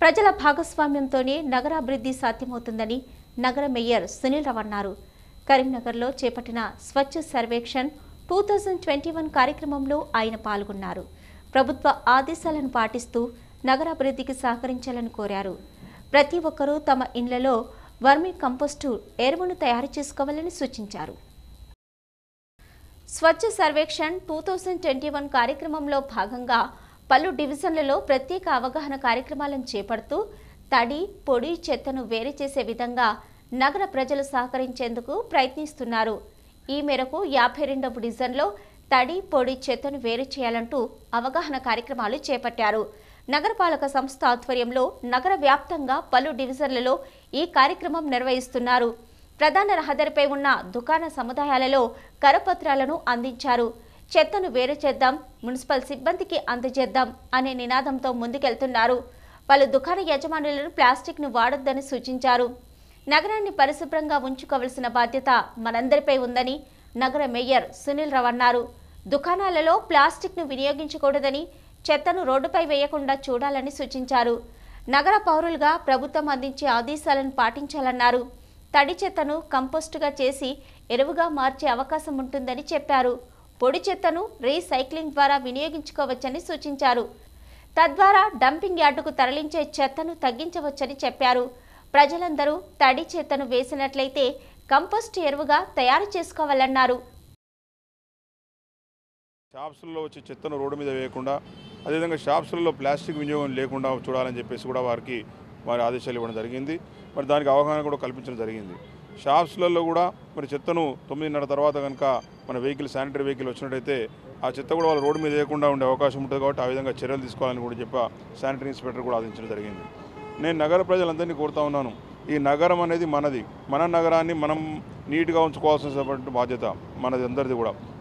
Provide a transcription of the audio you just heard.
ప్రజల భాగస్వామ్యంతోనే నగరాభివృద్ధి సాధ్యమవుతుందని నగర మేయర్ సునీల్ రావు అన్నారు కరీంనగర్లో చేపట్టిన Swachh Survekshan two thousand twenty one కార్యక్రమంలో ఆయన పాల్గొన్నారు ప్రభుత్వ ఆదేశాలను పాటిస్తూ నగరాభివృద్ధికి సహకరించాలని కోరారు ప్రతి ఒక్కరూ తమ ఇండ్లలో వర్మీ కంపోస్టు ఎరువును తయారు చేసుకోవాలని సూచించారు Swachh Survekshan two thousand twenty one కార్యక్రమంలో భాగంగా పలు డివిజన్లలో ప్రత్యేక అవగాహన కార్యక్రమాలను చేపడుతూ తడి పొడి చెత్తను వేరు చేసే విధంగా నగర ప్రజలు సహకరించేందుకు ప్రయత్నిస్తున్నారు ఈ మేరకు యాభై రెండవ డివిజన్లో తడి పొడి చెత్తను వేరు చేయాలంటూ అవగాహన కార్యక్రమాలు చేపట్టారు నగరపాలక సంస్థ ఆధ్వర్యంలో నగర వ్యాప్తంగా పలు డివిజన్లలో ఈ కార్యక్రమం నిర్వహిస్తున్నారు ప్రధాన రహదారిపై ఉన్న దుకాణ సముదాయాలలో కరపత్రాలను అందించారు చెత్తను వేరు చేద్దాం మున్సిపల్ సిబ్బందికి అందజేద్దాం అనే నినాదంతో ముందుకెళ్తున్నారు పలు దుకాణ యజమానులను ప్లాస్టిక్ను వాడొద్దని సూచించారు నగరాన్ని పరిశుభ్రంగా ఉంచుకోవలసిన బాధ్యత మనందరిపై ఉందని నగర మేయర్ సునీల్ రావు అన్నారు దుకాణాలలో ప్లాస్టిక్ను వినియోగించకూడదని చెత్తను రోడ్డుపై వేయకుండా చూడాలని సూచించారు నగర పౌరులుగా ప్రభుత్వం అందించే ఆదేశాలను పాటించాలన్నారు తడి చెత్తను కంపోస్టుగా చేసి ఎరువుగా మార్చే అవకాశం ఉంటుందని చెప్పారు పొడి చెత్తను రీసైక్లింగ్ ద్వారా వినియోగించుకోవచ్చని సూచించారు తద్వారా డంపింగ్ యార్డుకు తరలించే చెత్తను తగ్గించవచ్చని చెప్పారు ప్రజలందరూ తడి చెత్తను వేసినట్లయితే కంపోస్ట్ ఎరువుగా తయారు చేసుకోవాలన్నారు షాప్స్లో వచ్చే చెత్తను రోడ్డు మీద వేయకుండా అదేవిధంగా షాప్స్లలో ప్లాస్టిక్ వినియోగం లేకుండా చూడాలని చెప్పేసి కూడా వారికి వారి ఆదేశాలు ఇవ్వడం జరిగింది మరి దానికి అవగాహన కూడా కల్పించడం జరిగింది షాప్స్లలో కూడా మరి చెత్తను తొమ్మిదిన్నర తర్వాత కనుక మన వెహికల్ శానిటరీ వెహికల్ వచ్చినట్టయితే ఆ చెత్త కూడా వాళ్ళు రోడ్డు మీద వేయకుండా ఉండే అవకాశం ఉంటుంది కాబట్టి ఆ విధంగా చర్యలు తీసుకోవాలని కూడా చెప్పి శానిటరీ ఇన్స్పెక్టర్ కూడా ఆదేశించడం జరిగింది నేను నగర ప్రజలందరినీ కోరుతా ఉన్నాను ఈ నగరం అనేది మనది మన నగరాన్ని మనం నీట్గా ఉంచుకోవాల్సినటువంటి బాధ్యత మనది అందరిది కూడా